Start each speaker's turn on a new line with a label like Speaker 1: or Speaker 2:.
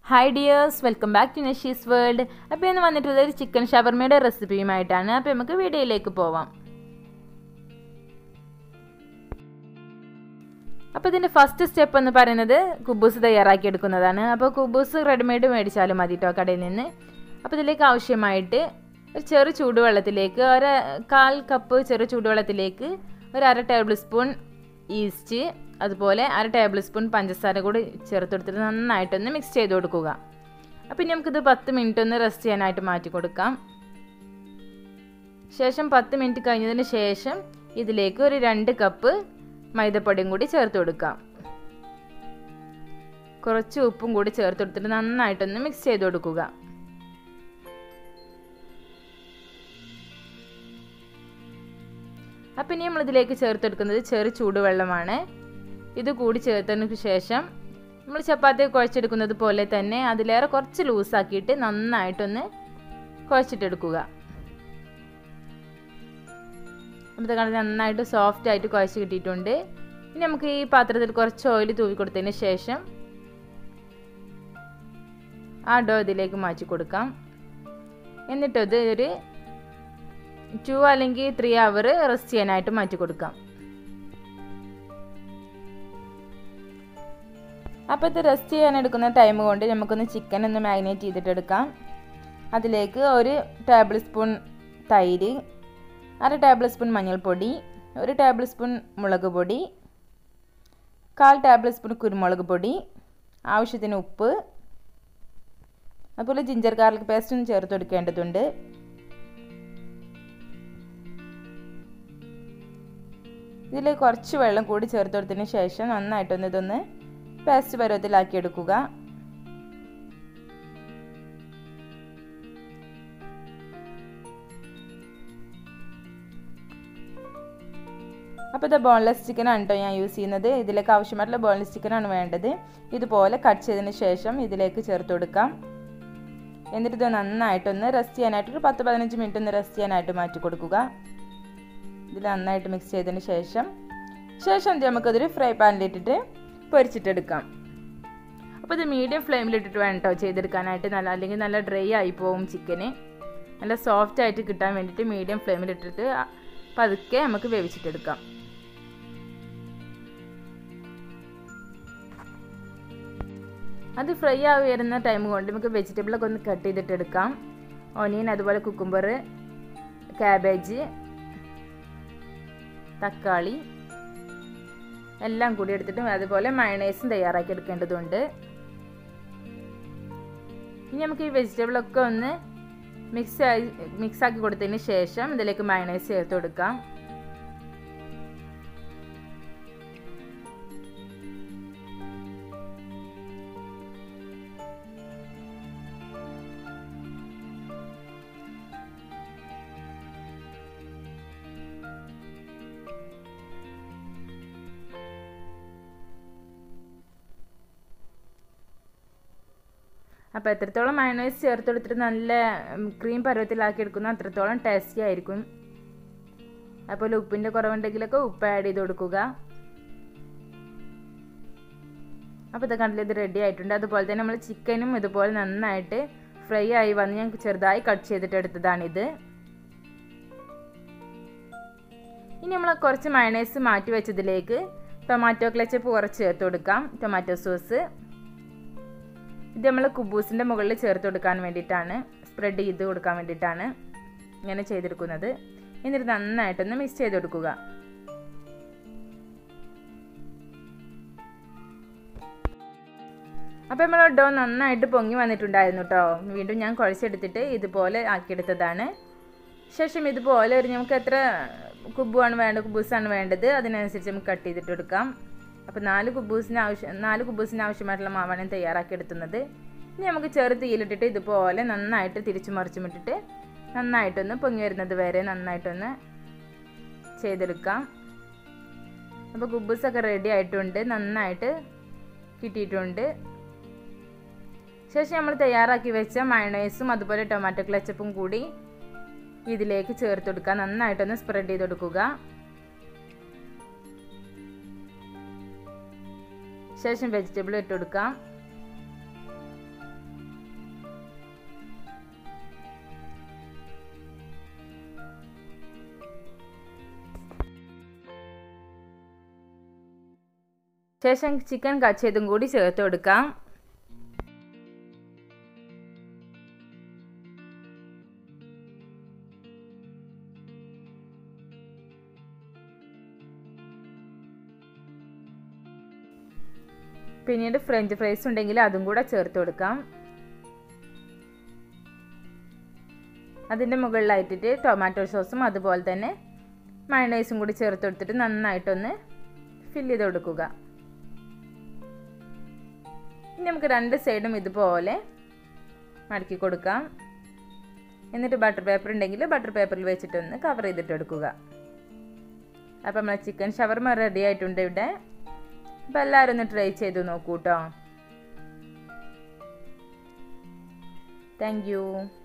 Speaker 1: hi dears welcome back to Nashi's world അപ്പോൾ ഇന്ന് വന്നിട്ടുള്ളത് ഒരു ചിക്കൻ ഷവർമയുടെ റെസിപ്പിയുമായിട്ടാണ് അപ്പോൾ നമുക്ക് വീഡിയോയിലേക്ക് പോവാം അപ്പോൾ ഇതിൻ്റെ ഫസ്റ്റ് സ്റ്റെപ്പ് എന്ന് പറയുന്നത് കുബൂസ് തയ്യാറാക്കി എടുക്കുന്നതാണ് അപ്പോൾ കുബൂസ് റെഡിമെയ്ഡ് മേടിച്ചാലും മതി കേട്ടോ കടയിൽ നിന്ന് അപ്പോൾ ഇതിലേക്ക് ആവശ്യമായിട്ട് ഒരു ചെറു ചൂടുവെള്ളത്തിലേക്ക് ഒരു കാൽ കപ്പ് ചെറു ചൂടുവെള്ളത്തിലേക്ക് ഒരു അര ടേബിൾ സ്പൂൺ ഈസ്റ്റ് അതുപോലെ അര ടേബിൾ സ്പൂൺ പഞ്ചസാര കൂടി ചേർത്ത് കൊടുത്തിട്ട് നന്നായിട്ടൊന്ന് മിക്സ് ചെയ്ത് കൊടുക്കുക അപ്പം ഇനി നമുക്കിത് പത്ത് മിനിറ്റ് ഒന്ന് റെസ്റ്റ് ചെയ്യാനായിട്ട് മാറ്റി കൊടുക്കാം ശേഷം പത്ത് മിനിറ്റ് കഴിഞ്ഞതിന് ശേഷം ഇതിലേക്ക് ഒരു രണ്ട് കപ്പ് മൈദപ്പൊടിയും കൂടി ചേർത്ത് കൊടുക്കാം കുറച്ച് ഉപ്പും കൂടി ചേർത്ത് കൊടുത്തിട്ട് നന്നായിട്ടൊന്ന് മിക്സ് ചെയ്ത് കൊടുക്കുക അപ്പം ഇനി നമ്മളിതിലേക്ക് ചേർത്തെടുക്കുന്നത് ചെറു ചൂടുവെള്ളമാണ് ഇത് കൂടി ചേർത്തതിന് ശേഷം നമ്മൾ ചപ്പാത്തി കുഴച്ചെടുക്കുന്നത് പോലെ തന്നെ അതിലേറെ കുറച്ച് ലൂസാക്കിയിട്ട് നന്നായിട്ടൊന്ന് കുഴച്ചിട്ടെടുക്കുക അപ്പോൾ കണ്ട് നന്നായിട്ട് സോഫ്റ്റ് ആയിട്ട് കുഴച്ച് കിട്ടിയിട്ടുണ്ട് ഇനി നമുക്ക് ഈ പാത്രത്തിൽ കുറച്ച് ഓയിൽ തൂവി കൊടുത്തതിന് ശേഷം ആ ഡോ ഇതിലേക്ക് മാറ്റി കൊടുക്കാം എന്നിട്ടത് ഒരു ടു അല്ലെങ്കിൽ ത്രീ അവർ റെസ്റ്റ് ചെയ്യാനായിട്ട് മാറ്റി കൊടുക്കാം അപ്പോൾ ഇത് റെസ്റ്റ് ചെയ്യാൻ എടുക്കുന്ന ടൈം കൊണ്ട് നമുക്കൊന്ന് ചിക്കൻ ഒന്ന് മാഗ്നേറ്റ് ചെയ്തിട്ടെടുക്കാം അതിലേക്ക് ഒരു ടേബിൾ സ്പൂൺ തൈര് അര ടേബിൾ സ്പൂൺ മഞ്ഞൾപ്പൊടി ഒരു ടേബിൾ സ്പൂൺ മുളക് പൊടി കാൽ ടേബിൾ സ്പൂൺ കുരുമുളക് പൊടി ആവശ്യത്തിന് ഉപ്പ് അതുപോലെ ജിഞ്ചർ ഗാർലിക് പേസ്റ്റും ചേർത്ത് കൊടുക്കേണ്ടതുണ്ട് ഇതിൽ കുറച്ച് വെള്ളം കൂടി ചേർത്ത് കൊടുത്തതിന് ശേഷം നന്നായിട്ടൊന്ന് ഇതൊന്ന് പേസ്റ്റ് പരുവത്തിലാക്കി എടുക്കുക അപ്പോൾ ഇത് ബോൺലെസ് ചിക്കനാണ് കേട്ടോ ഞാൻ യൂസ് ചെയ്യുന്നത് ഇതിലേക്ക് ആവശ്യമായിട്ടുള്ള ബോൺലെസ് ചിക്കനാണ് വേണ്ടത് ഇതുപോലെ കട്ട് ചെയ്തതിന് ശേഷം ഇതിലേക്ക് ചേർത്ത് കൊടുക്കാം എന്നിട്ട് ഇത് നന്നായിട്ടൊന്ന് റെസ്റ്റ് ചെയ്യാനായിട്ട് ഒരു പത്ത് പതിനഞ്ച് മിനിറ്റ് ഒന്ന് റെസ്റ്റ് ചെയ്യാനായിട്ട് മാറ്റി കൊടുക്കുക ഇതിൽ നന്നായിട്ട് മിക്സ് ചെയ്തതിന് ശേഷം ശേഷം നമുക്കതൊരു ഫ്രൈ പാനിലിട്ടിട്ട് പൊരിച്ചിട്ടെടുക്കാം അപ്പോൾ ഇത് മീഡിയം ഫ്ലെയിമിലിട്ടിട്ട് വേണം കേട്ടോ ചെയ്തെടുക്കാനായിട്ട് നല്ല അല്ലെങ്കിൽ നല്ല ഡ്രൈ ആയി പോവും ചിക്കന് നല്ല സോഫ്റ്റ് ആയിട്ട് കിട്ടാൻ വേണ്ടിയിട്ട് മീഡിയം ഫ്ലെയിമിലിട്ടിട്ട് പതുക്കെ നമുക്ക് വേവിച്ചിട്ടെടുക്കാം അത് ഫ്രൈ ആയി വരുന്ന ടൈം കൊണ്ട് നമുക്ക് വെജിറ്റബിളൊക്കെ ഒന്ന് കട്ട് ചെയ്തിട്ട് എടുക്കാം ഓനിയൻ അതുപോലെ കുക്കുംബർ ക്യാബേജ് തക്കാളി എല്ലാം കൂടി എടുത്തിട്ട് അതുപോലെ മയണൈസും തയ്യാറാക്കി എടുക്കേണ്ടതുണ്ട് ഇനി നമുക്ക് ഈ വെജിറ്റബിളൊക്കെ ഒന്ന് മിക്സ് ആയി മിക്സ് ആക്കി കൊടുത്തതിന് ശേഷം ഇതിലേക്ക് മയണൈസ് ചേർത്ത് കൊടുക്കാം അപ്പോൾ എത്രത്തോളം മയണൈസ് ചേർത്ത് കൊടുത്തിട്ട് നല്ല ക്രീം പരുവത്തിലാക്കി എടുക്കുന്ന അത്രത്തോളം ടേസ്റ്റി ആയിരിക്കും അപ്പോൾ ഉപ്പിൻ്റെ കുറവുണ്ടെങ്കിലൊക്കെ ഉപ്പ് ആഡ് ചെയ്ത് കൊടുക്കുക അപ്പോൾ ഇത് കണ്ടില്ല ഇത് റെഡി ആയിട്ടുണ്ട് അതുപോലെ തന്നെ നമ്മൾ ചിക്കനും ഇതുപോലെ നന്നായിട്ട് ഫ്രൈ ആയി വന്ന് ഞാൻ ചെറുതായി കട്ട് ചെയ്തിട്ട് എടുത്തതാണിത് ഇനി നമ്മൾ കുറച്ച് മയണൈസ് മാറ്റി വെച്ചതിലേക്ക് ടൊമാറ്റോ ക്ലച്ചപ്പ് കുറച്ച് ചേർത്ത് കൊടുക്കാം ടൊമാറ്റോ സോസ് ഇത് നമ്മൾ കുബൂസിൻ്റെ മുകളിൽ ചേർത്ത് കൊടുക്കാൻ വേണ്ടിയിട്ടാണ് സ്പ്രെഡ് ചെയ്ത് കൊടുക്കാൻ വേണ്ടിയിട്ടാണ് ഇങ്ങനെ ചെയ്തെടുക്കുന്നത് എന്നിട്ട് നന്നായിട്ടൊന്ന് മിക്സ് ചെയ്ത് കൊടുക്കുക അപ്പോൾ നമ്മൾ ഡോ നന്നായിട്ട് പൊങ്ങി വന്നിട്ടുണ്ടായിരുന്നു കേട്ടോ വീണ്ടും ഞാൻ കുഴച്ചെടുത്തിട്ട് ഇതുപോലെ ആക്കിയെടുത്തതാണ് ശേഷം ഇതുപോലെ ഒരു നമുക്ക് എത്ര കുബുവാണ് വേണ്ടത് കുബൂസാണ് വേണ്ടത് അതിനനുസരിച്ച് നമുക്ക് കട്ട് ചെയ്തിട്ട് എടുക്കാം അപ്പോൾ നാല് കുബൂസിന് ആവശ്യം നാല് കുബൂസിന് ആവശ്യമായിട്ടുള്ള മാവാണ് തയ്യാറാക്കി എടുക്കുന്നത് ഇനി നമുക്ക് ചെറു തീയിലിട്ടിട്ട് ഇതുപോലെ നന്നായിട്ട് തിരിച്ചു മറിച്ചും ഇട്ടിട്ട് നന്നായിട്ടൊന്ന് പൊങ്ങി വരുന്നത് വരെ നന്നായിട്ടൊന്ന് ചെയ്തെടുക്കാം അപ്പോൾ കുബൂസൊക്കെ റെഡി ആയിട്ടുണ്ട് നന്നായിട്ട് കിട്ടിയിട്ടുണ്ട് ശേഷം നമ്മൾ തയ്യാറാക്കി വെച്ച മയണൈസും അതുപോലെ ടൊമാറ്റോ ക്ലച്ചപ്പും കൂടി ഇതിലേക്ക് ചേർത്ത് കൊടുക്കുക നന്നായിട്ടൊന്ന് സ്പ്രെഡ് ചെയ്ത് കൊടുക്കുക ശേഷം വെജിറ്റബിൾ ഇട്ട് കൊടുക്കാം ശേഷം ചിക്കൻ കട്ട് ചെയ്തും കൂടി ചേർത്ത് കൊടുക്കാം പിന്നീട് ഫ്രഞ്ച് ഫ്രൈസ് ഉണ്ടെങ്കിൽ അതും കൂടെ ചേർത്ത് കൊടുക്കാം അതിൻ്റെ മുകളിലായിട്ടിട്ട് ടൊമാറ്റോ സോസും അതുപോലെ തന്നെ മയണൈസും കൂടി ചേർത്ത് കൊടുത്തിട്ട് നന്നായിട്ടൊന്ന് ഫില്ല് ചെയ്ത് കൊടുക്കുക ഇനി നമുക്ക് രണ്ട് സൈഡും ഇതുപോലെ മടക്കി കൊടുക്കാം എന്നിട്ട് ബട്ടർ പേപ്പർ ഉണ്ടെങ്കിൽ ബട്ടർ പേപ്പറിൽ വെച്ചിട്ടൊന്ന് കവർ ചെയ്തിട്ട് എടുക്കുക അപ്പം നമ്മളെ ചിക്കൻ ഷവർമ റെഡി ആയിട്ടുണ്ട് ഇവിടെ അപ്പം എല്ലാവരും ഒന്ന് ട്രൈ ചെയ്ത് നോക്കൂ കേട്ടോ താങ്ക് യു